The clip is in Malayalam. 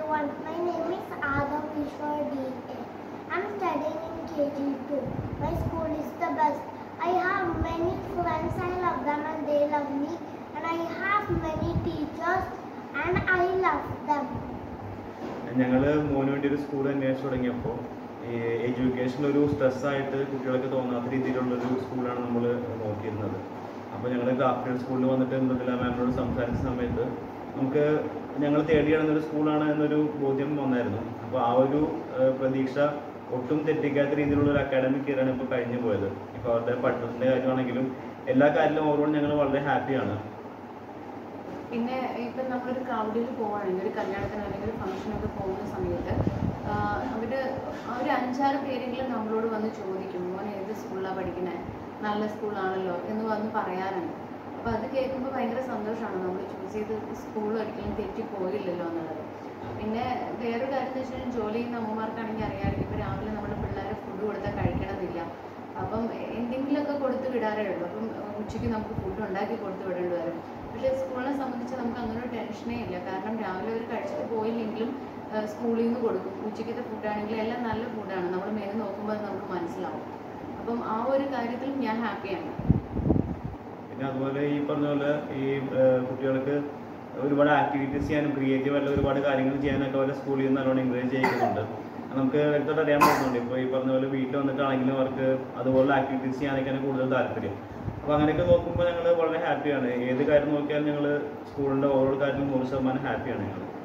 everyone. My name is Adam Vishwar D.A. I'm studying in KG2. My school is the best. I have many friends. I love them and they love me. And I have many teachers and I love them. ഞങ്ങൾ മോന് വേണ്ടി ഒരു സ്കൂൾ അന്വേഷിച്ച് തുടങ്ങിയപ്പോൾ ഈ എഡ്യൂക്കേഷൻ ഒരു സ്ട്രെസ്സായിട്ട് കുട്ടികൾക്ക് തോന്നാത്ത രീതിയിലുള്ളൊരു സ്കൂളാണ് നമ്മൾ നോക്കിയിരുന്നത് അപ്പോൾ ഞങ്ങൾ ഗ്രാഫ്റ്റഡ് സ്കൂളിൽ വന്നിട്ട് മൃദുല മാമിനോട് സംസാരിച്ച സമയത്ത് നമുക്ക് ഞങ്ങൾ തേടിയിടുന്ന ഒരു സ്കൂളാണ് എന്നൊരു ബോധ്യം വന്നായിരുന്നു അപ്പോൾ ആ ഒരു ഏഹ്, പ്രതീക്ഷ ഒട്ടും തെറ്റിക്കാത്ത രീതിയിലുള്ള ഒരു അക്കാഡമിക് ഇയറാണ് ഇപ്പോൾ കഴിഞ്ഞു പോയത് ഇപ്പോൾ അവരുടെ പഠനത്തിൻ്റെ കാര്യമാണെങ്കിലും എല്ലാ കാര്യത്തിലും ഓവറോൾ ഞങ്ങൾ വളരെ ഹാപ്പിയാണ് പിന്നെ ഇപ്പം നമ്മളൊരു ക്രൗഡിൽ പോവുകയാണെങ്കിൽ ഒരു കല്യാണത്തിന് അല്ലെങ്കിൽ ഒരു ഫംഗ്ഷനൊക്കെ പോകുന്ന സമയത്ത് അവർ അവർ അഞ്ചാറ് പേരെങ്കിലും നമ്മളോട് വന്ന് ചോദിക്കും മോൻ ഏത് സ്കൂളിലാണ് പഠിക്കുന്നത് നല്ല സ്കൂളാണല്ലോ എന്ന് വന്ന് പറയാറുണ്ട് അപ്പോൾ അത് കേൾക്കുമ്പോൾ ഭയങ്കര സന്തോഷമാണ് നമ്മൾ ചൂസ് ചെയ്ത് സ്കൂൾ ഒരിക്കലും തെറ്റിപ്പോയില്ലല്ലോ എന്നുള്ളത് പിന്നെ വേറൊരു കാര്യം എന്ന് വെച്ച് കഴിഞ്ഞാൽ ജോലി ചെയ്യുന്ന അമ്മമാർക്കാണെങ്കിൽ അറിയാമായിരിക്കും ഇപ്പോൾ രാവിലെ നമ്മുടെ പിള്ളേർ ഫുഡ് കൊടുത്താൽ കഴിക്കണമെന്നില്ല അപ്പം എന്തെങ്കിലുമൊക്കെ കൊടുത്ത് വിടാറേ ഉള്ളൂ അപ്പം ഉച്ചയ്ക്ക് നമുക്ക് ഫുഡ് ഉണ്ടാക്കി കൊടുത്ത് വിടേണ്ടി വരും പക്ഷേ സ്കൂളിനെ സംബന്ധിച്ച് നമുക്ക് അങ്ങനെ ഒരു ടെൻഷനേ ഇല്ല കാരണം രാവിലെ അവർ കഴിച്ചിട്ട് പോയില്ലെങ്കിലും ആ, സ്കൂളിൽ നിന്ന് കൊടുക്കും ഉച്ചയ്ക്കത്തെ ഫുഡാണെങ്കിലും എല്ലാം നല്ല ഫുഡാണ് നമ്മൾ മെനു നോക്കുമ്പോൾ അത് നമുക്ക് മനസ്സിലാവും അപ്പം ആ ഒരു കാര്യത്തിൽ ഞാൻ ഹാപ്പിയാണ് പിന്നെ അതുപോലെ ഈ പറഞ്ഞ പോലെ ഈ ഏഹ്, കുട്ടികൾക്ക് ഒരുപാട് ആക്ടിവിറ്റീസ് ചെയ്യാനും ക്രിയേറ്റീവ് ആയിട്ടുള്ള ഒരുപാട് കാര്യങ്ങൾ ചെയ്യാനൊക്കെ അവരെ സ്കൂളിൽ നിന്ന് നല്ലോണം എൻകറേജ് ചെയ്യുന്നുണ്ട് നമുക്ക് വ്യക്തമായിട്ട് അറിയാൻ പറ്റുന്നുണ്ട് ഇപ്പോൾ ഈ പറഞ്ഞ പോലെ വീട്ടിൽ വന്നിട്ടാണെങ്കിലും അവർക്ക് അതുപോലുള്ള ആക്ടിവിറ്റീസ് ചെയ്യാനൊക്കെയാണ് കൂടുതൽ താല്പര്യം അപ്പോൾ അങ്ങനെയൊക്കെ നോക്കുമ്പോൾ ഞങ്ങൾ വളരെ ഹാപ്പിയാണ് ഏത് കാര്യം നോക്കിയാലും ഞങ്ങൾ സ്കൂളിൻ്റെ ഓരോ കാര്യത്തിലും നൂറ് ശതമാനം ഹാപ്പിയാണ് ഞങ്ങൾ